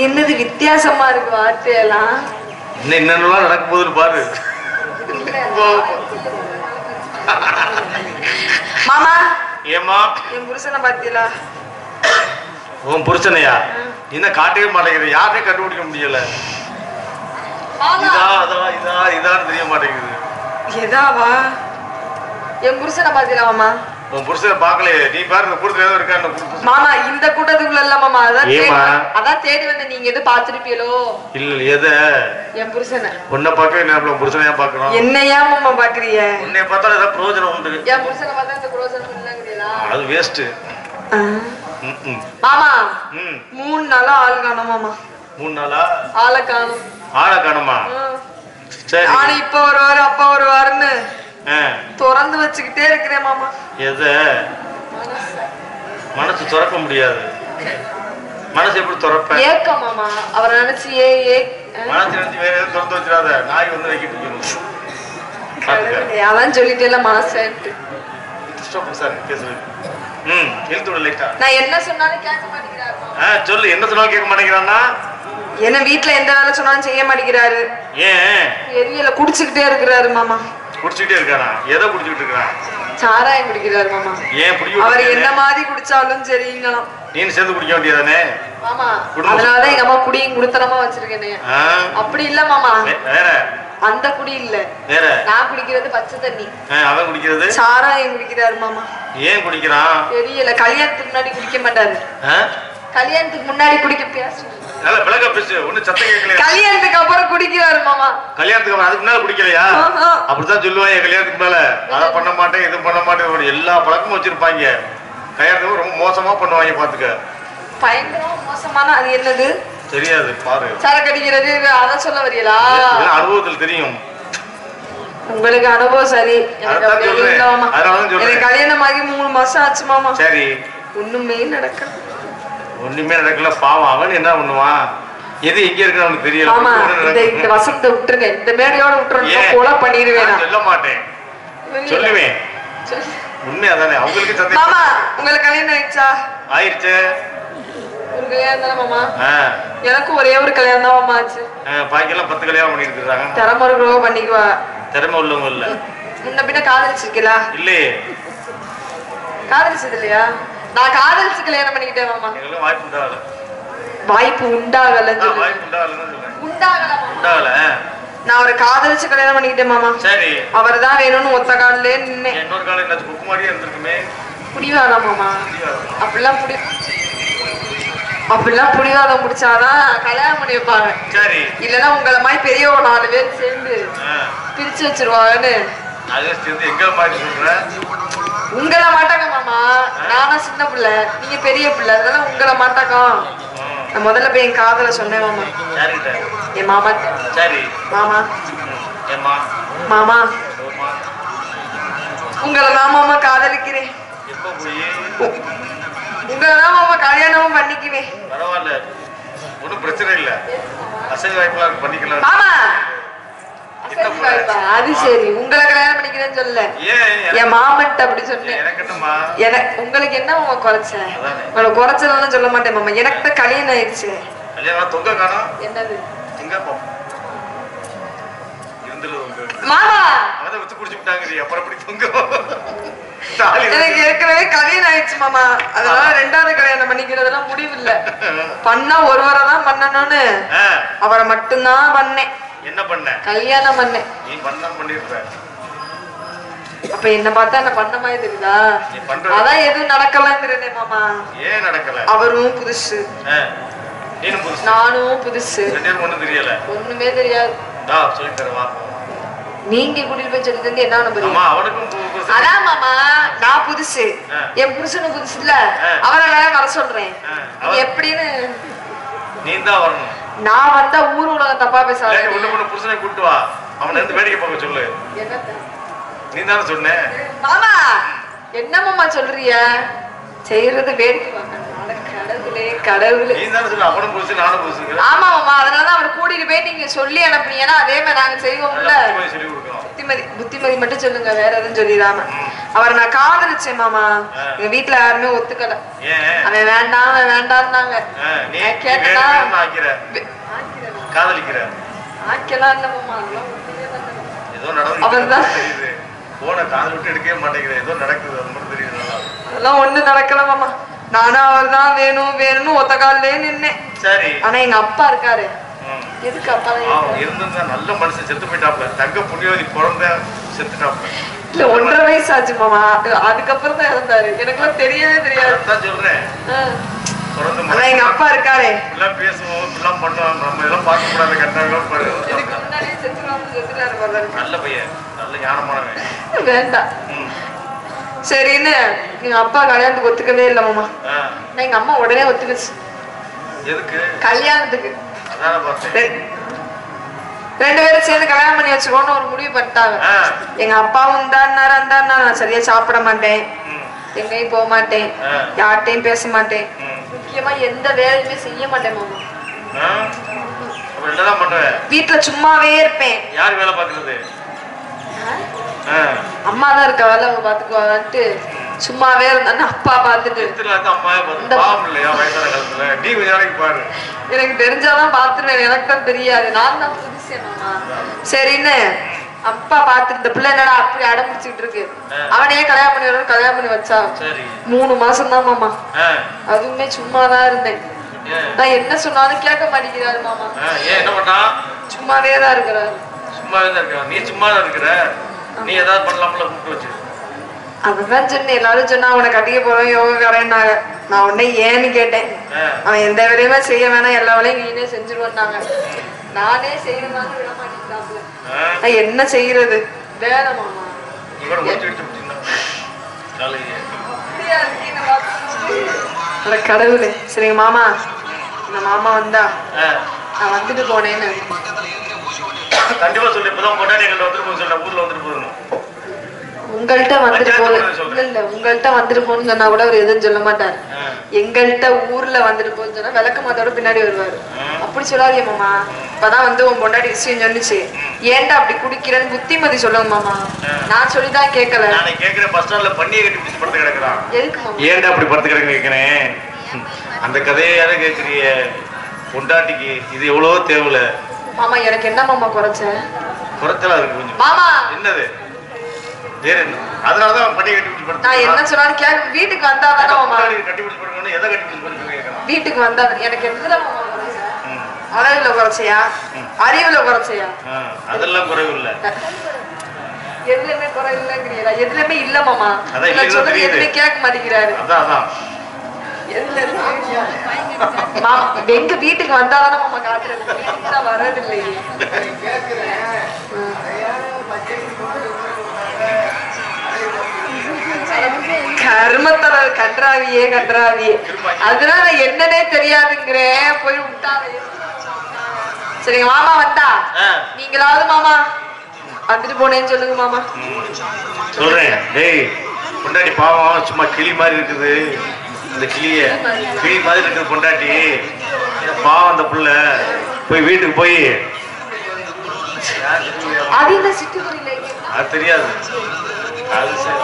என்னது வித்தியாசமா இருக்கு வார்த்தையெல்லாம் இன்னும் என்னென்னலாம் நடக்க போகுதுன்னு பாரு மாமா ஏமா என் புருஷனை பாத்தீங்களா உன் புருஷனையா இன்னும் காட்டவே மாட்டேங்குது யாரையும் கண்டுபிடிக்க முடியல மாமா இதா அதா இதா இதான்னு தெரிய மாட்டேங்குது எதாவா என் புருஷனை பாத்தீங்களா மாமா உன் புருஷனை பார்க்கலையே நீ பாரு இந்த கூட்டத்துல ஏதோ இருக்கா இந்த புருஷன். மாமா இந்த கூட்டத்துக்குள்ள இல்ல மாமா அதான் தேடி ஏம்மா? வந்த- அதான் தேடி வந்த நீங்க எது பாத்திருப்பீங்களோ இல்ல இல்ல எத என் புருஷனை உன்னை பார்க்கவே என்ன உன் புருஷனையா பார்க்கணும் என்னையா மாமா பாக்குறீங்க உன்னை பார்த்தா ஏதாவது பிரயோஜனம் உண்டு என் புருஷனை பார்த்தா இந்த குரோசனம் இல்லைங்கிறீங்களா அது வேஸ்ட் மாமா ம் மூணு நாளா ஆள் காணோம் மாமா மூணு நாளா ஆளை காணும் ஆளை காணுமா சரி ஆனா இப்ப வருவாரு அப்ப வருவாருன்னு ஆ, திறந்து வச்சுக்கிட்டே இருக்கிறேன் மாமா எத மனசு திறக்க முடியாது மனசு எப்படி திறப்ப ஏக்கம் மாமா அவரை நினைச்சு ஏ ஏ ஆ, மனசு நினைச்சு வேற எதுவும் திறந்து வச்சிடாத நாய் வந்து வைக்கிட்டு இருக்கணும் பாத்துக்க கடவுளே, அதான் சொல்லிட்டேல மனசேன்ட்டு ஸ்டாப் சார் பேசுறது ம் இழுத்து விட லைட்டா நான் என்ன சொன்னாலும் கேட்க மாட்டேங்கிறாரு மாமா. ஆ சொல்லு என்ன சொன்னாலும் கேட்க மாட்டேங்கிறான்னா என்ன வீட்ல எந்த வேலை சொன்னாலும் செய்ய மாட்டேங்கிறாரு ஏன் எரியல குடிச்சுக்கிட்டே இருக்கிறாரு மாமா குடிச்சுக்கிட்டே இருக்கானா எதை குடிச்சுக்கிட்டு இருக்கான் சாராயம் குடிக்கிறாரு மாமா ஏன் குடிக்க அவர் விட்டுருக்கானே? என்ன மாதிரி குடிச்சாலும் சரிங்களாம் நீனு சேர்ந்து குடிக்க வேண்டியதானே மாமா குடும்பம். அதனாலதான் எங்க அம்மா குடியும் குடுத்தனமா வச்சிருக்கேனே ஆ? அப்படி இல்ல மாமா வே- வேற அந்த குடி இல்ல வேற நான் குடிக்கிறது பச்சை தண்ணி ஆ, அவன் குடிக்கிறது சாராயம் குடிக்கிறாரு மாமா ஏன் குடிக்கிறான் தெரியல கல்யாணத்துக்கு முன்னாடி குடிக்க மாட்டாரு ஆ? கல்யாணத்துக்கு முன்னாடி குடிக்க பேச நல்ல விளக்க பேசு ஒன்னும் சத்தம் கேட்கலையா கல்யாணத்துக்கு அப்புறம் குடிக்கிறாரு மாமா கல்யாணத்துக்கு அப்புறம் அதுக்கு மேல குடிக்கலையா ஆஹா. அப்படித்தான் சொல்லுவாங்க கல்யாணத்துக்கு மேல அதை பண்ண மாட்டேன் இது பண்ண மாட்டேன் ஒரு எல்லா பழக்கமும் வச்சிருப்பாங்க கல்யாணத்துக்கு ரொம்ப மோசமா பண்ணுவாங்க பாத்துக்க பயங்கரமா மோசமான அது என்னது தெரியாது பாரு சரக்கு அடிக்கிறது அத சொல்ல வரீங்களா இதெல்லாம் அனுபவத்தில் தெரியும் உங்களுக்கு அனுபவம் சரி எனக்கு அதான் அப்படி எதுவும் சொல்றேன். இல்ல மாமா அதனாலதான் சொல்றேன். எனக்கு கல்யாணம் ஆகி மூணு மாசம் ஆச்சு மாமா சரி ஒண்ணுமே நடக்கல ஒண்ணுமே நடக்கல பாவம் அவன் என்ன பண்ணுவான் எது எங்க இருக்குன்னு அவனுக்கு தெரியல ஆமா ஒண்ணு இந்த நடக்கும். இந்த வசந்த விட்டுருங்க இந்த மேடையோட விட்டுருங்க ஏன்? கொலை பண்ணிடுவேன் நான் நான். சொல்ல மாட்டேன் சொல்லுவேன் சொல்லு. உண்மை அதானே அவங்களுக்கு மாமா சந்தேகம் உங்களுக்கு கல்யாணம் ஆயிடுச்சா ஆயிடுச்சு ஒரு கல்யாணம் தானே மாமா ஆ, எனக்கும் ஒரே ஒரு கல்யாணம் தான் மாமா ஆச்சு ஆ, பாக்கியெல்லாம் பத்து கல்யாணம் பண்ணிட்டு இருக்காங்க திறமை இருக்கிறவங்க பண்ணிக்குவா திறமை உள்ளவங்க இல்ல முன்ன பின்ன காதலிச்சிருக்கீங்களா இல்லையே காதலிச்சது இல்லையா நான் காதலிச்சு கல்யாணம் பண்ணிக்கிட்டேன் மாமா எங்களுக்கு வாய்ப்பு உண்டாகல வாய்ப்பு உண்டாகலன்னு ஆ, சொல்லு. வாய்ப்பு உண்டாகலன்னு சொல்றேன் உண்டாகல மாமா உண்டாகல நான் அவரை காதலிச்சு கல்யாணம் பண்ணிக்கிட்டேன் மாமா சரி அவர் தான் வேணும்னு ஒத்த காலிலே நின்னேன் இன்னொரு காலம் என்னாச்சு புக்கு மாதிரியே இருந்திருக்குமே புடிவாதம் மாமா அப்படிலாம் புடி அப்படிலாம் புடிவாதம் முடிச்சாதான் கல்யாணம் பண்ணி வைப்பாங்க சரி இல்லைன்னா உங்களை மாதிரி பெரிய ஒரு நாலு பேர் சேர்ந்து ஆ, பிரிச்சு வச்சிருவாங்கன்னு அதே சேர்ந்து எங்க மாதிரி சொல்ற உங்களை மாட்டாங்க மாமா நானா சின்ன பிள்ளை நீங்க பெரிய பிள்ளை அதனால உங்களை மாட்டாக்கம் ம், நான் முதல்ல போய் என் காதல சொன்னேன் மாமா யாருகிட்ட என் மாமா சரி மாமா ம், ஏம்மா மாமா ஓம்மா, உங்களை தான் மாமா காதலிக்கிறேன் எப்போ போய் உங்களை தான் மாமா கல்யாணமும் பண்ணிக்குவேன் பரவாயில்ல ஒன்றும் பிரச்சனை இல்லை அசை வாய்ப்பெல்லாம் பண்ணிக்கலாம் மாமா என்ன சரி, பாப்பா. அது சரி உங்களை கல்யாணம் பண்ணிக்கிறேன்னு சொல்லல ஏன் எனக்கு- என் மாமன்ட்ட அப்படி சொன்னேன் எனக்கு என்னம்மா எனக்கு உங்களுக்கு என்ன மாமா குறைச்ச அதானே. உங்களை குறைச்சலாம் சொல்ல மாட்டேன் மாமா எனக்கு தான் கல்யாணம் ஆயிடுச்சு கல்யாணம் தொங்க காணோம் என்னது எங்க பாப்போம் இருந்துல தொங்க மாமா அவனை வச்சு குடிச்சு விட்டாங்க அப்புறம் எப்படி தொங்க தாலி எனக்கு ஏற்கனவே கல்யாணம் ஆயிடுச்சு மாமா அதனால ரெண்டாவது கல்யாணம் பண்ணிக்கிறதெல்லாம் முடிவு இல்ல பண்ணா ஒருவரை தான் பண்ணணும்னு ஆ, அவரை மட்டும்தான் பண்ணேன் என்ன பண்ண கல்யாணம் பண்ணேன் நீ பண்ணா பண்ணிருப்ப அப்ப என்ன பார்த்தா என்ன பண்ண மாதிரி தெரியுதா நீ பண்ற அதான் எதுவும் நடக்கலங்கிறனே மாமா ஏன் நடக்கல அவரும் புதுசு ஆ, நீனும் புதுசு நானும் புதுசு ரெண்டு பேரும் ஒண்ணும் தெரியல ஒண்ணுமே தெரியாது டா சொல்லி தரவா நீங்க கூட்டிட்டு போய் சொல்லி தந்து என்ன நம்புறீங்க ஆமா அவனுக்கும் பு- புதுசு அதான் மாமா நான் புதுசு ஆ. என் புருஷனும் புதுசு இல்ல ஆ. அவரை நான் வர சொல்றேன் ஆ, நீ அவர்- எப்படின்னு நீ தான் வரணும் நான் வந்தா ஊர் உலகம் தப்பா பேசாத இல்லாட்டி ஒண்ணு பொண்ணு புருஷனை கூட்டு வா அவனை இருந்து வேடிக்கை பார்க்க சொல்லு என்னத்த? நீ தானே சொன்ன மாமா என்ன மாமா சொல்றிய செய்யறது வேடிக்கை பார்க்கணும். அட கடவுளே கடவுளே நீ தானே சொல்லு அவனும் புதுசு நானும் புதுசு ஆமா மாமா அதனாலதான் அவர் கூட்டிட்டு போய் நீங்க சொல்லி அனுப்புனீங்கன்னா அதே மாதிரி நாங்க செய்வோம்ல சொல்லி கொடுக்கணும் புத்திமதி புத்திமதி மட்டும் சொல்லுங்க வேற எதுவும் சொல்லிடாம அவரை நான் காதலிச்சேன் மாமா ஆ. எங்க வீட்டுல யாருமே ஒத்துக்கல ஏன் அவன் வேண்டாம் அவன் வேண்டாம்னாங்க ஆ, நீ நான் நீ கேட்டனா வேணும்னு ஆக்கிற காதலிக்கிற ஆக்கலாம் இல்ல மாமா அதெல்லாம் ஒண்ணுமே பண்ணல. ஏதோ நடந்து அவன்தான். தெரியுது போன காதல் விட்டு எடுக்கவே மாட்டேங்கிற ஏதோ நடக்குது அது மட்டும் தெரியுது நல்லா. அதெல்லாம் ஒண்ணு நடக்கல மாமா நானும் அவர் தான் வேணும் வேணும்னு ஒத்த காலிலே நின்னேன் சரி ஆனா எங்க அப்பா இருக்காரு ம். எதுக்கு அப்பா தான் பாவம், இருக்காரு? இருந்திருந்தா நல்ல மனுஷன் செத்து போயிட்டாப்ல தங்க புண்ணியவதி பிறந்த செத்துட்டாப்ல இல்ல ஒன்றரை வயசு ஆச்சு மாமா அதுக்கப்புறம் தான் இறந்தாரு எனக்குலாம் தெரியவே தெரியாது அதான் சொல்றேன் ஆ. பிறந்த ஆனா எங்க அப்பா இருக்காரே எல்லாம் பேசுவோம் இப்படிலாம் பண்ணுவோம் நம்ம இதெல்லாம் பார்க்க கூடாது கண்டாங்க இதுக்கு முன்னாடியே செத்துருவாங்க செத்துட்டாரு பாரு. நல்ல பையன் நல்ல ஞானமானவன் வேண்டாம் ம். சரின்னு எங்க அப்பா கல்யாணத்துக்கு ஒத்துக்கவே இல்லை மாமா ஆ. ஆனா எங்க அம்மா உடனே ஒத்துக்குச்சு எதுக்கு கல்யாணத்துக்கு அதான பார்த்தேன் ரெ- ரெண்டு பேரும் சேர்ந்து கல்யாணம் பண்ணி வச்சுக்கோன்னு ஒரு முடிவு பண்ணிட்டாங்க ஆ. எங்க அப்பாவும் இந்தாருனாரு அந்தாருனா நான் சரியா சாப்பிட மாட்டேன் ம். எங்கேயும் போக மாட்டேன் ஆ. யார்கிட்டயும் பேச மாட்டேன் ம். முக்கியமா எந்த வேலையுமே செய்ய மாட்டேன் மாமா ஆ? அப்ப என்னதான் பண்ணுவேன் வீட்டுல சும்மாவே இருப்பேன் யார் வேலை பார்க்கறது ஆ. அம்மா தான் இருக்க வேலை அவ பாத்துக்குவாங்கன்ட்டு சும்மாவே இருந்தான்னு அப்பா பார்த்துட்டு எத்தனை இருந்து அம்மாவே பார்த்து பாவம் இல்லையா வயசான காலத்துல நீ கொஞ்ச நாளைக்கு பாரு எனக்கு தெரிஞ்சாதான் பாத்துருவேன் எனக்கு தான் தெரியாது நான் தான் புதுசே மாமா சரின்னு அப்பா பார்த்துட்டு இந்த பிள்ளை என்னடா அப்படி அடம் பிடிச்சிட்டு இருக்கு அவனையே கல்யாணம் பண்ணி வரணும் கல்யாணம் பண்ணி வச்சா சரி மூணு மாசம் தான் மாமா ஆ. அதுவுமே சும்மா தான் இருந்தேன் ஏன் நான் என்ன சொன்னாலும் கேட்க மாட்டேங்கிறாரு மாமா ஆ, ஏன் என்ன பண்ணா சும்மாவே தான் இருக்கிறாரு சும்மாவே தான் இருக்க நீ சும்மா தான் இருக்கிற நீ ஏதாவது பண்ணலாம்ல கூப்பிட்டு வச்சு அதுதான் சொன்னேன் எல்லாரும் சொன்னா அவனை கட்டிக்க போறோம் யோகாக்காரன்னாங்க நான் உடனே ஏன்னு கேட்டேன் ஆ. அவன் எந்த வேலையுமே செய்ய வேணாம் எல்லா வேலையும் நீனே செஞ்சிருவான்னாங்க நானே செய்யணுமான்னு விட மாட்டேங்கிறாப்புல ஆ. நான் என்ன செய்யறது வேலை மாமா இவரை முடிச்சு விட்டு விட்டீங்கன்னா காலையிலே. அட கடவுளே சரிங்க மாமா இந்த மாமா வந்தா ஆ. நான் வந்துட்டு போனேன்னு கண்டிப்பா சொல்லு இப்பதான் பொண்டாட்டி எங்கள்ட்ட வந்துட்டு போக சொல்ல ஊர்ல வந்துட்டு போகணும் உங்கள்கிட்ட வந்துட்டு பஞ்சாயத்து போகுது போனேன்னு சொல்றேன். இல்ல இல்ல உங்கள்கிட்ட வந்துட்டு போன்னு சொன்னா கூட அவர் எதுவும் சொல்ல மாட்டார் ஆ. எங்கள்கிட்ட ஊர்ல வந்துட்டு போன்னு சொன்னா விளக்க மாத்தோட பின்னாடி வருவாரு ம். அப்படி சொல்லாதீங்க மாமா இப்பதான் வந்து உன் பொண்டாட்டி விஷயம் சொன்னுச்சு ஏன்டா அப்படி குடிக்கிறேன்னு புத்திமதி சொல்லுங்க மாமா நான் சொல்லிதான் கேட்கல நானே கேட்கிறேன் பஸ் ஸ்டாண்ட்ல பண்ணியை கட்டி பிடிச்சி படுத்து கிடக்குறான் எதுக்கு மாமா ஏன்டா அப்படி படுத்து கிடக்கு கேட்கிறேன் அந்த கதையை யாரும் கேட்குறிய பொண்டாட்டிக்கு இது எவ்வளவோ தேவையில்ல மாமா எனக்கு என்ன மாமா குறைச்ச குறைச்சலா இருக்கு கொஞ்சம் மாமா என்னது வேற என்ன அதனாலதான் பண்ணியை கட்டி பிடிச்சி படுத்து நான் என்ன சொன்னாலும் கேட்க வீட்டுக்கு வந்தா தானே மாமா பொண்டாட்டி கட்டி பிடிச்சி படுக்கணும் எதை கட்டி பிடிச்சி படுக்கணும் கேட்கறான் வீட்டுக்கு வந்தா எனக்கு எதுல மாமா குறைச்ச ம். அழகுல குறைச்சையா அறிவுல குறைச்சையா ஆ, அதெல்லாம் குறைவு இல்லை எதுலயுமே குறை இல்லைங்கிறீங்களா எதுலயுமே இல்ல மாமா அதான் இல்ல இல்லைன்னு சொல்றது தெரியுது. எதுவுமே கேட்க மாட்டேங்கிறாரு அதான் அதான் எதுல இருக்கு? மாமா எங்க வீட்டுக்கு வந்தாதானே மாமா காட்டுறது வீட்டுக்கு தான் வர்றது இல்லையே கர்மத்தர கன்றாவியே கன்றாவியே அதனால என்னன்னே தெரியாதுங்கிறேன் போய் விட்டாவே சரிங்க மாமா வந்தா ஆ, நீங்களாவது மாமா வந்துட்டு போனேன்னு சொல்லுங்க மாமா சொல்றேன் டேய் பொண்டாட்டி பாவம் சும்மா கிளி மாதிரி இருக்குது இந்த கிளிய கிளி மாதிரி இருக்குது பொண்டாட்டி இந்த பாவம் அந்த புள்ள போய் வீட்டுக்கு போய் அது என்ன சிட்டுக்குருவில இருக்கு? அது தெரியாது அது சரி.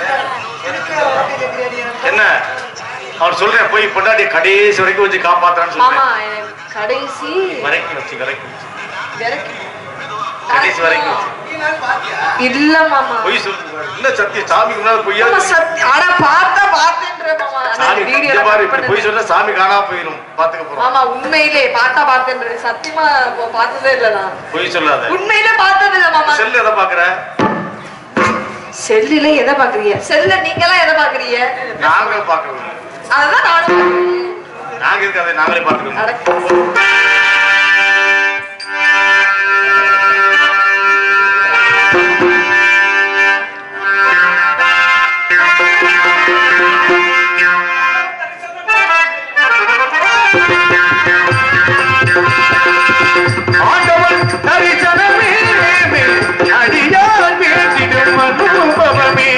என்ன அவன் சொல்றேன் போய் பொண்டாட்டி கடைசி வரைக்கும் வச்சு காப்பாத்துறான்னு மாமா சொல்றேன் எனக்கு கடைசி வரைக்கும் வச்சு வரைக்கும் வச்சு விரக்கி கடைசி வரைக்கும் வச்சு இல்ல மாமா பொய் சொல்லுங்க பாரு. என்ன சத்தியம் சாமி முன்னாடி பொய்யா மாமா சத்தி ஆனா பார்த்தா பார்த்தேன்ற மாமா சாமி அந்த வீடியோ இங்க பாரு இப்படி பொய் சொல்ல சாமி காணாம போயிடும் பாத்துக்க போறோம் மாமா உண்மையிலே பார்த்தா பார்த்தேன்ற சத்தியமா போ- பார்த்ததே இல்ல நான் பொய் சொல்லாத உண்மையிலே பார்த்தது இல்ல மாமா செல்லு எதை பாக்குற செல்லுல எதை பாக்குறீங்க செல்ல நீங்க எல்லாம் எதை பாக்குறீங்க நாங்க பாக்குறது அததான் நானும் பாக்குறேன். நாங்க இருக்கு அதை நாங்களே பாத்துக்கணும் அட- ஆண்டவன் தரிசனமே அடியார் வேண்டிடும் அனுபவமே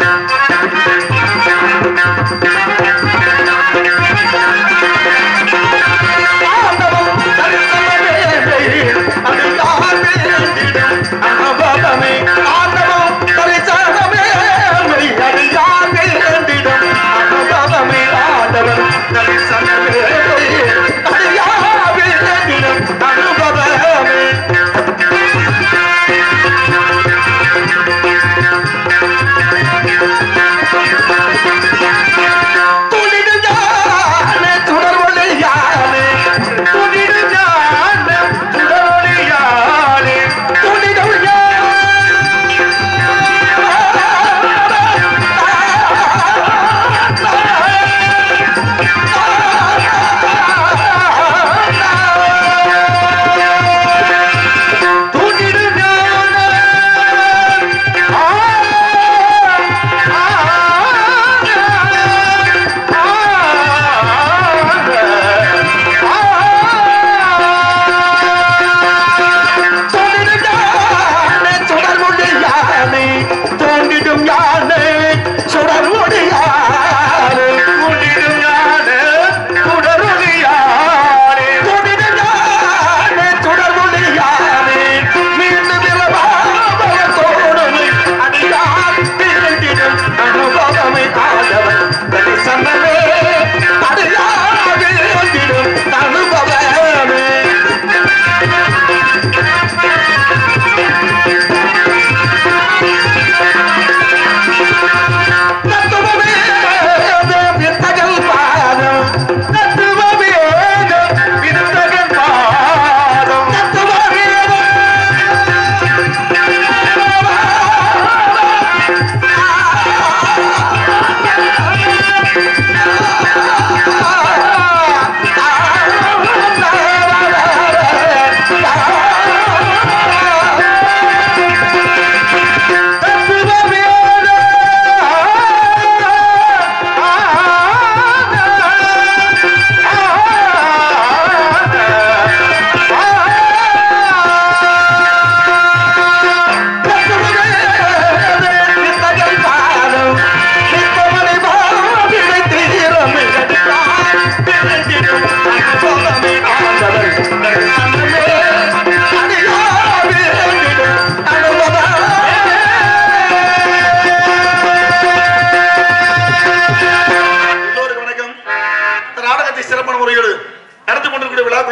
ஆண்டவன்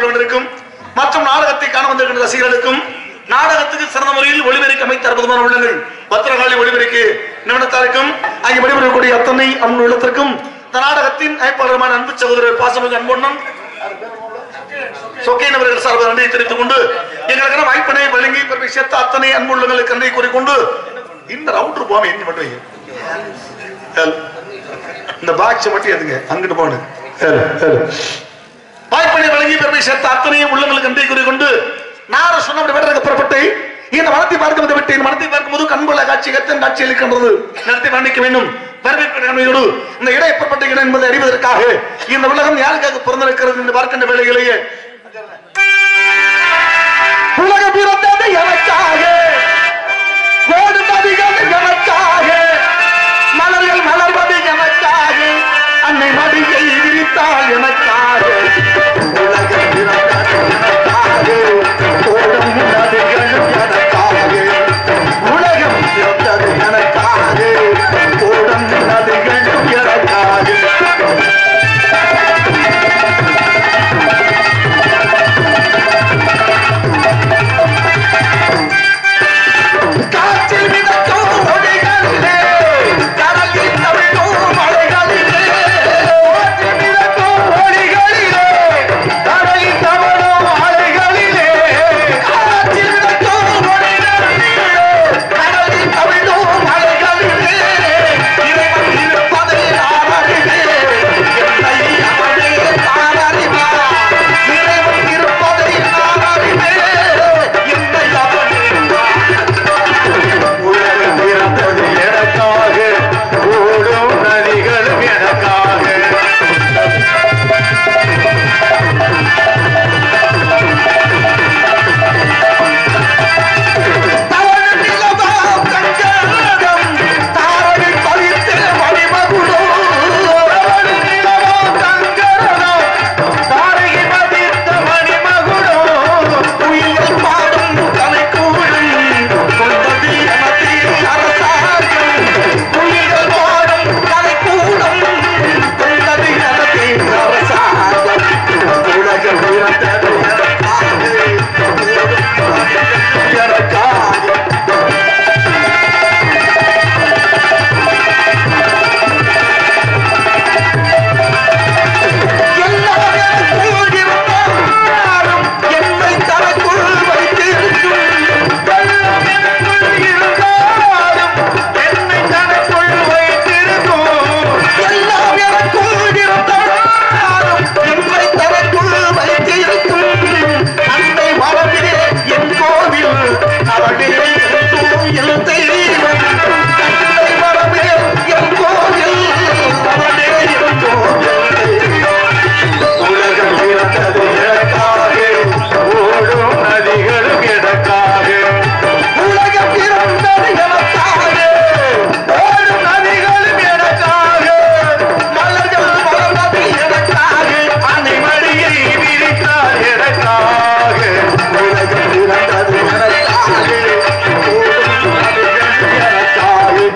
கொண்டிருக்கும் மற்றும் நாடகத்தை காண வந்திருக்கின்ற ரசிகர்களுக்கும் நாடகத்துக்கு சிறந்த முறையில் ஒளிபெருக்கி அமைத்த அற்புதமான உள்ளங்கள் பத்திரகாளி ஒளிபெருக்கி நிமிடத்தாருக்கும் அங்கே வழிபடக்கூடிய அத்தனை அன்பு உள்ளத்திற்கும் இந்த நாடகத்தின் அமைப்பாளருமான அன்பு சகோதரர் பாசமிகு அன்பொண்ணன் சொக்கையின் அவர்கள் சார்பாக நன்றியை தெரிவித்துக் கொண்டு எங்களுக்கு வாய்ப்பினை வழங்கி பெருமை சேர்த்த அத்தனை அன்பு உள்ளங்களுக்கு நன்றி கூறிக்கொண்டு இந்த ரவுண்டர் போகாம என்ன பண்ணுவீங்க ஹலோ. இந்த பாக்ஸ் மட்டும் எதுங்க அங்கிட்டு போனு ஹலோ, ஹலோ. வாய்ப்பினை வழங்கி பெருமை சேர்த்த அத்தனையும் உள்ளங்களுக்கு நன்றி கூறிக்கொண்டு நான் சொன்னபடி வேற புறப்பட்டு இந்த மனத்தை பார்க்கும் போது விட்டு இந்த மனத்தை பார்க்கும்போது கண்கொள்ள காட்சி கத்தன் காட்சி அளிக்கின்றது நடத்தி வர்ணிக்க வேண்டும் வரவேற்பு நன்மையோடு இந்த இடம் எப்பப்பட்ட இடம் என்பதை அறிவதற்காக இந்த உலகம் யாருக்காக பிறந்திருக்கிறது என்று பார்க்கின்ற வேளையிலேயே உலகம் பிறந்தது எனக்காக கோடு நதிகள் எனக்காக மலர்கள் மலர்வது எனக்காக அன்னை மடியை விரித்தாள் எனக்காக உலகம் பிறந்தது எனக்காக ஓடும் நதிகளும் எனக்காக உலகம் பிறந்தது எனக்காக ஓடும் நதிகளும் எனக்காக காற்றில் மிதக்கும் ஒளிகளிலே, கடலில் தவிழும் அலைகளிலே. காற்றில் மிதக்கும் ஒளிகளிலே, கடலில் தவழும் அலைகளிலே. காற்றில் மிதக்கும் ஒளிகளிலே, கடலில் தவிழும் அலைகளிலே. இறைவன் இருப்பதை நான் அறிவேன். என்னை அவனே தான் அறிவான். இறைவன் இருப்பதை நான் அறிவேன். என்னை அவனே தான் உலகம் பிறந்தது எனக்காக ஓடும் நதிகளும் எனக்காக தவறு நிலவாம் கங்கணம், தாரகை பறித்து மணிமகுடம். தவறு நிலவாம் கங்கணம், தாரகை பதித்த மணிமகுடம். உயிர்கள் பாடும் கலைக்கூடம், கொண்டது எமது அரசாங்கம். உயிர்கள் பாடும் கலைக்கூடம், கொண்டது எமது அரசாங்கம். உலகம் பிறந்தது எனக்காக, எனக்காக எல்லாரும் இருந்தாலும் என்னை தனக்குள் வைத்திருக்கும் எல்லாம் எனக்குள் இருந்தாலும் என்னை தனக்குள் வைத்திருக்கும் எல்லாம் எனக்குள் இருந்தாலும் என்னை தனக்குள் வைத்திருக்கும் அன்னை மரபிலே என் கோவில் அவளே என் கோயில் தெய்வம் அன்னை மரபிலே என் கோவில் அவளே என் கோவில் தெய்வம் உலகம் பிறந்தது எனக்காக ஓடும் நதிகளும் எனக்காக உலகம் பிறந்தது எனக்காக ஓடும் நதிகளும் எனக்காக மலர்கள் மலர்ந்தது எனக்காக அன்னை மடியை விரித்தார் எனக்காக உலகம் பிறந்தது எனக்காக ஓடும் நதிகளும்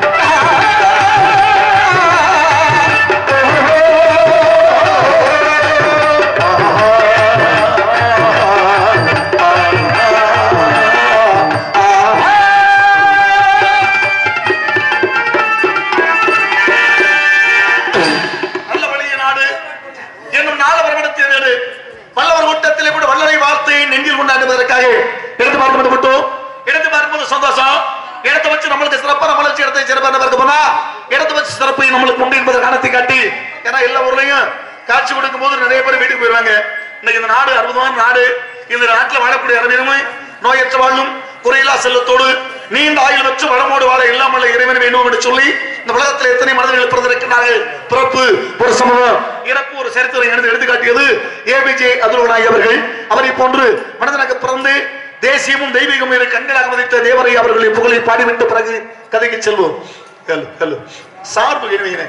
நல்ல வழிய நாடு என்னும் நாலு வருடத்தின் நாடு வல்லவர் கூட்டத்திலே கூட வல்லரை வார்த்தை நெஞ்சில் கொண்டாடுவதற்காக எடுத்து பார்க்கும்போது மட்டும் எடுத்து பார்க்கும்போது சந்தோஷம் இடத்தை வச்சு நம்மளுக்கு சிறப்பா நம்மள வச்சு இடத்தை சிறப்பாக பார்க்க போனா இடத்தை வச்சு சிறப்பை நம்மளுக்கு உண்டு என்பதை காரணத்தை காட்டி ஏன்னா எல்லா ஊர்லயும் காட்சி கொடுக்கும் போது நிறைய பேர் வீட்டுக்கு போயிருவாங்க இன்னைக்கு இந்த நாடு அற்புதமான நாடு இந்த நாட்டில் வாழக்கூடிய அனைவருமே நோயற்ற வாழும் குறையில்லா செல்லத்தோடு நீண்ட ஆயுள் வச்சு வளமோடு வாழ இல்லாமல் இறைவன் வேண்டும் என்று சொல்லி இந்த உலகத்தில் எத்தனை மனிதர்கள் பிறந்திருக்கிறார்கள் பிறப்பு ஒரு சமூகம் இறப்பு ஒரு சரித்திரம் எடுத்து எடுத்துக்காட்டியது ஏபிஜே அப்துல் நாயக் அவர்கள் அவரை போன்று மனிதனாக பிறந்து தேசியமும் தெய்வீகமும் இரு கண்களாக மதித்த தேவரை அவர்களின் புகழை பாடிவிட்ட பிறகு கதைக்கு செல்வோம் ஹலோ ஹலோ சார்பு இணைவியினே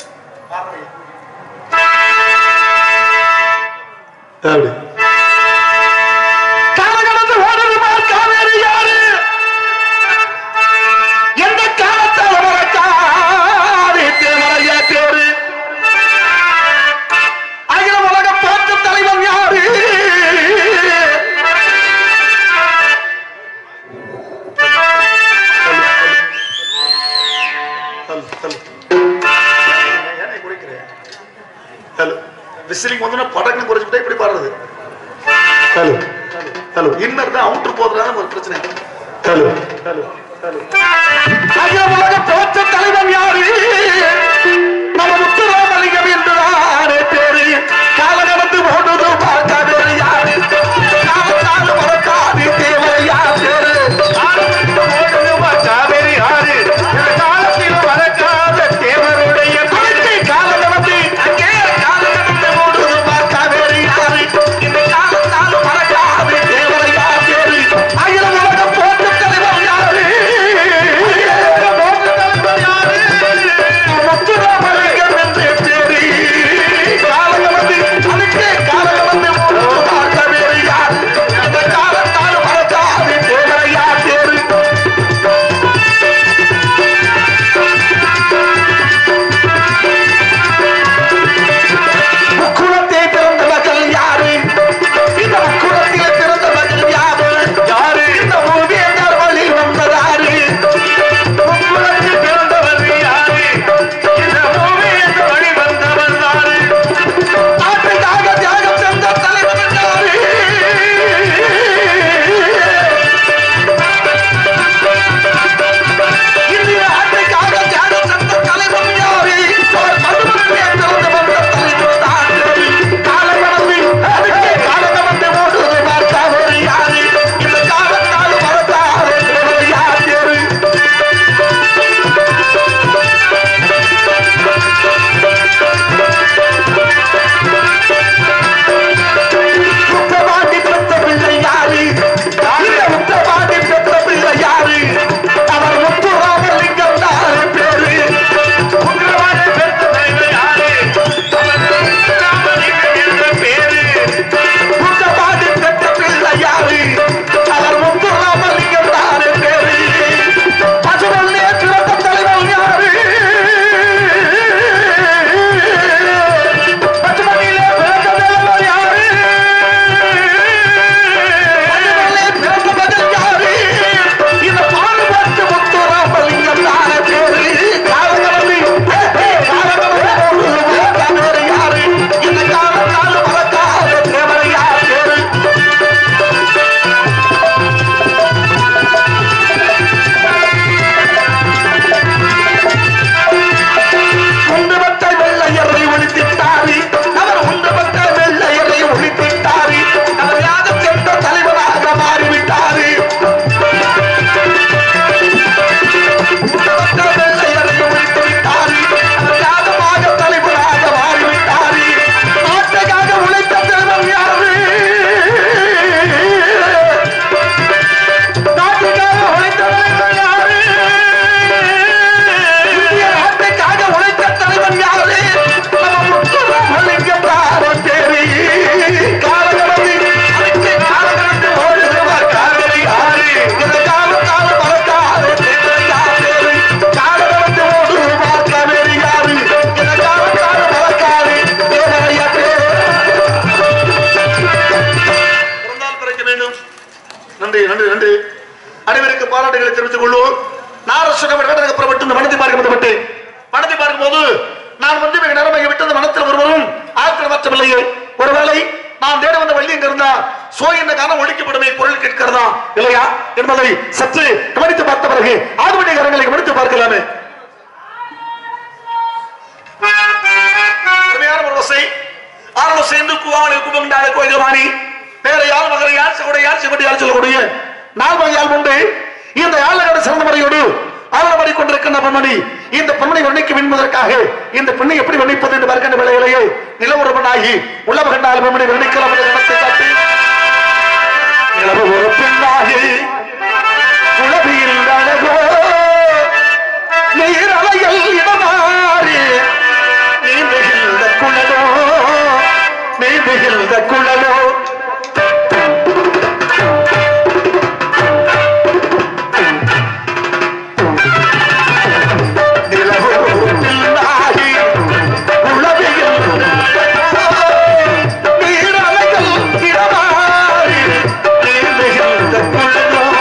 அப்படி காலகடந்து ஓடுது பார் காவேரி யாரு எந்த காலத்தால மறக்காதே தேமலையா தேரு அகில உலகம் பார்த்த தலைவன் யாரு விசிலிங் வந்து படக்குன்னு குறைச்சுக்கிட்டே இப்படி பாடுறது ஹலோ ஹலோ இன்னர் தான் அவுட்டர் போதுனால ஒரு பிரச்சனை ஹலோ ஹலோ அகில உலக போற்ற தலைவன் யாரு நம்ம முத்துராமலிங்கம் என்றுதானே பேரு காலகலந்து ஓடுது பார்க்க வேறு யாரு காலத்தால் மறக்காது தேவை யார் பேரு காவேரி ஆறு இந்த காலத்தில் மறக்காத தேவருடைய அங்கே காலகலந்து அங்கே காலகலந்து ஓடுது பார்க்க வேறு யாரு இந்த காலத்தால் மறக்காது தேவை யார் பேரு அகில உலக போற்ற தலைவன் யாரு போற்ற தலைவன் யாரு முத்துராமலிங்கம் என்று பேரு காலகலந்து அங்கே காலகலந்து ஓடுது பார்க்க வேறு யாரு இந்த காலத்தால் மறக்காது தேவை யார் பேரு முக்குளத்தை பிறந்த மகள் யாரு இந்த முக்குளத்திலே பிறந்த மகள் யாரு யாரு இந்த ஓவியங்கள் வழி வந்ததாரு முக்குளத்தில் பிறந்தவர் யாரு இந்த ஓவியங்கள் வழி வந்தவர் யாரு நாட்டுக்காக தியாகம் சென்ற தலைவர் யாரு இந்திய நாட்டுக்காக தியாகம் சென்ற தலைவர் யாரு அவர் மதுமக்களே பிறந்து வந்த தலைவர் தான் காலகடந்து அதுக்கு காலகடந்து ஓடுவது பார்க்காதவர் யாரு இந்த காலத்தால் மறக்காத தலைவர் யார் பேரு உத்தரவாதி பெற்ற பிள்ளை யாரு இந்த உத்தரவாதி பெற்ற பிள்ளை யாரு அவர் முத்துராமலிங்கம் தான் பேரு உத்தரவாதம் பெற்ற தலைவர் யாரு அவர் ராமலிங்கம் என்ற பேரு உத்தரவாதி பெற்ற பிள்ளை யாரு அவர் முத்துராமலிங்கம் தான் பேரு பசுமல்லே பிறந்த தலைவர் யாரு பசுமல்லியிலே பிறந்த தலைவர் யாரு பசுமல்லே பிறந்த மகன் யாரு இந்த பாடுபட்டு முத்துராமலிங்கம் தான் பேரு காலகலந்து காலகலந்து யாரு இந்த காலத்தால் மறக்காத தேவர் யார் பேரு உண்டுபட்ட வெள்ளையரை ஒழித்திட்டாரி அவர் உண்டுபட்ட வெள்ளையரை ஒழித்திட்டாரி அவர் யாக சென்ற தலைவராக மாறிவிட்டாரு உண்டுபட்ட வெள்ளையரை ஒழித்து விட்டாரி அவர் யாகமாக தலைவராக மாறிவிட்டாரி நாட்டுக்காக உழைத்த தலைவர் யாரு நாட்டுக்காக உழைத்த தலைவர் யாரு இந்திய நாட்டுக்காக உழைத்த தலைவன் யாரு நம்ம முத்துராமலிங்கம் தாரோ தேவி காலகடந்து அதுக்கு காலகடந்து ஓடுகிறவர் காவேரி ஆறு இந்த காலத்தால் மறக்காத தேவர் யாரு காலகடந்து ஓடுகிறவர் காவேரி ஆறு இந்த காலத்தால் மறக்காத தேவர் யாரு பிறந்தால் பிறக்க வேண்டும் நன்றி நன்றி நன்றி அனைவருக்கு பாராட்டுகளை தெரிவித்துக் கொள்வோம் நாரசுகம் வேடனுக்கு புறப்பட்டு இந்த மனத்தை பார்க்க வந்தப்பட்டு மனத்தை பார்க்கும்போது நான் வந்து மிக நேரமாக விட்டது மனத்தில் ஒருவரும் ஆட்கள் மாற்றவில்லையே ஒருவேளை நான் தேட வந்த வழி எங்க இருந்தா சோ என்ற காரணம் ஒழிக்கப்படுமே குரல் கேட்கிறதா இல்லையா என்பதை சற்று கவனித்து பார்த்த பிறகு ஆகுமணி கரங்களை கவனித்து பார்க்கலாமே அருமையான ஒரு வசை ஆரம்ப சேர்ந்து குவாமணி குபங்காடு கோயிலமானி வேற யாழ் மகர யாழ் சகுட யாழ் சிவட்டி யாழ் சொல்லக்கூடிய நால்வகை யாழ் உண்டு இந்த யாழகட சிறந்த முறையோடு ஆவணப்படி கொண்டிருக்கின்ற பெண்மணி இந்த பெண்ணை வர்ணிக்கும் என்பதற்காக இந்த பெண்ணை எப்படி வர்ணிப்பது என்று பார்க்கின்ற வேளையிலேயே நில ஒரு பெண்ணாகி உலக கண்டால் பெண்மணி வர்ணிக்கலாம் என்ற எண்ணத்தை காட்டி நிலவு ஒரு பெண்ணாகி உலகில் அழகோ நீரலையில் இடமாறி நீந்துகின்ற குழலோ நீந்துகின்ற குழலோ நிலவுலாகி உலகில் நீரலையில் இடமாறி நீந்துகின்ற குழலோ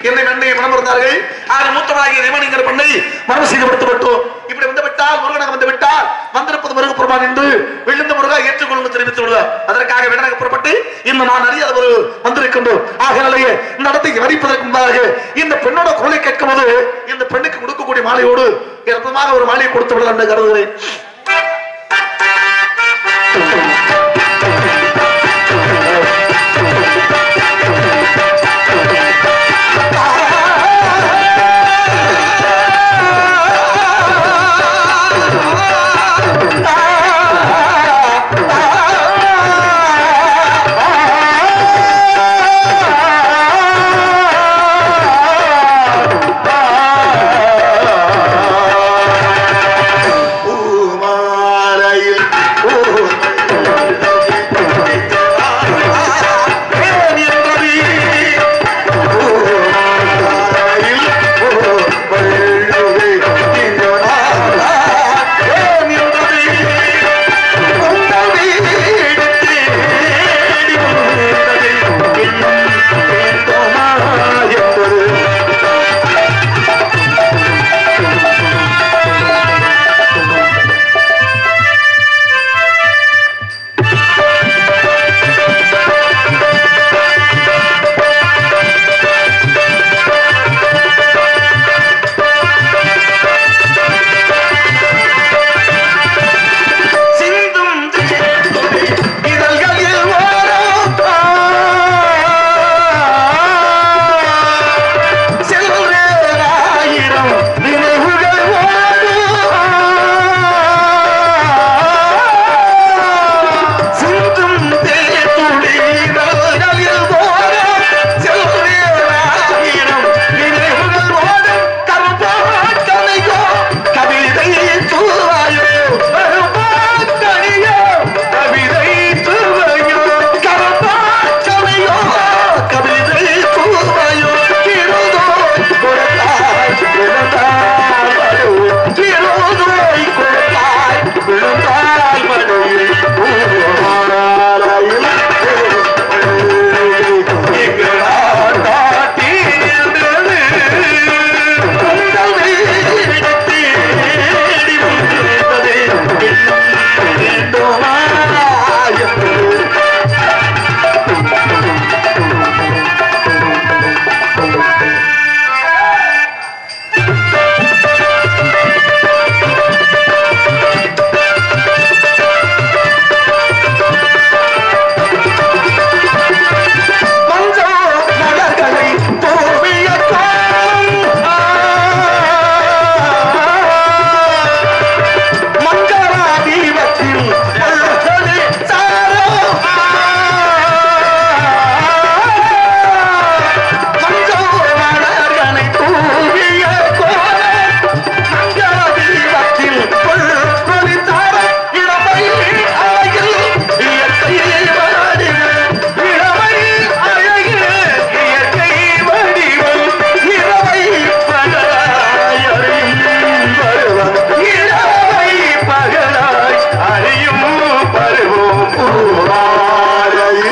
என்னை நன்மை மனம் இருந்தார்கள் ஆக மூத்தமாகிய நிமனிங்கிற பெண்ணை மனம் செய்து விடுத்து விட்டோம் இப்படி வந்து விட்டால் முருகனாக வந்து விட்டால் வந்திருப்பது முருகப்பெருமான் என்று விழுந்த முருகா ஏற்றுக்கொள்ளும் தெரிவித்து விடுவார் அதற்காக விடனாக புறப்பட்டு இந்த நான் அறியாத ஒரு வந்திருக்கின்றோம் ஆகலையே இந்த இடத்தை வரிப்பதற்கு முன்பாக இந்த பெண்ணோட குரலை கேட்கும் போது இந்த பெண்ணுக்கு கொடுக்கக்கூடிய மாலையோடு அற்புதமாக ஒரு மாலையை கொடுத்து விடலாம் என்று கருதுகிறேன் பூமாலையில் ஏன் என்பது பூமாலையில் வள்ளுவை திங்களாலா ஏன் என்பது உங்கள் வீடு தேடி வந்ததை இன்னும் வேண்டுமா என்பது சிந்தும் தேன்துளி இதழ்களில் ஓரம் செல்வேராயிரம் நினைவுகள் ஓடும் சிந்தும் தேன்துளி இதழ்களில் ஓரம் செல்வேராயிரம் நினைவுகள் ஓடும் கருப்பாக்கனையோ கவிதை தூவாயோ கருப்பாக்கனையோ கவிதை தூவாயோ கருப்பாக்கனையோ கவிதை தூவாயோ இருதோய் கொடுத்தாய் விழுந்தாய் மடுவில் இருதோய் கொடுத்தாய் விழுந்தாய் மடுவில் பூமாலையில் இங்கு நான் நாட்டியிருந்தது உங்கள் வீடு தேடி வந்தது இன்னும் வேண்டுமா என்பது மஞ்சள் மலர்களை தூவிய காலம் மங்களா தீபத்தில் மலர்களை சாரம் மஞ்சள் மலர்களை தூவிய கோலம் மங்களா தீபத்தில் மலர்களை சாரம் இளமை அழகில் இயற்கை வடிவம் இளமை அழகில் இயற்கை வடிவம் இரவை பகலாய் அறியும் பருவம் இரவை பகலாய் அறியும் பருவம் பூவாரையில்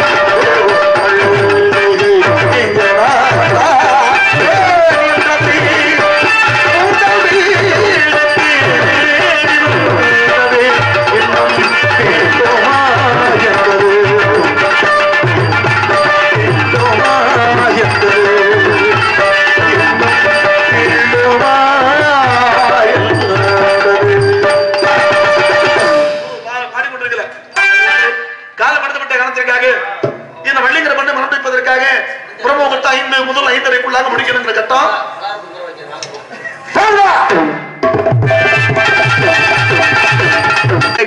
இங்க நாடா நின்றதே உங்கள் வீடத்தில் இருந்ததே இன்னும் வேண்டுமா என்பது வேண்டுமா என்பது இன்னும் வேண்டுமா என்பது பாடிக்கொண்டிருக்கல காலப்படுத்தப்பட்ட காலத்திற்காக இந்த வெள்ளிங்கிற மண்ணை மணப்பிப்பதற்காக பிரம்மகுத்த ஐந்து முதல் ஐந்தரைக்குள்ளாக முடிக்கணுங்கிற கட்டம் போடா!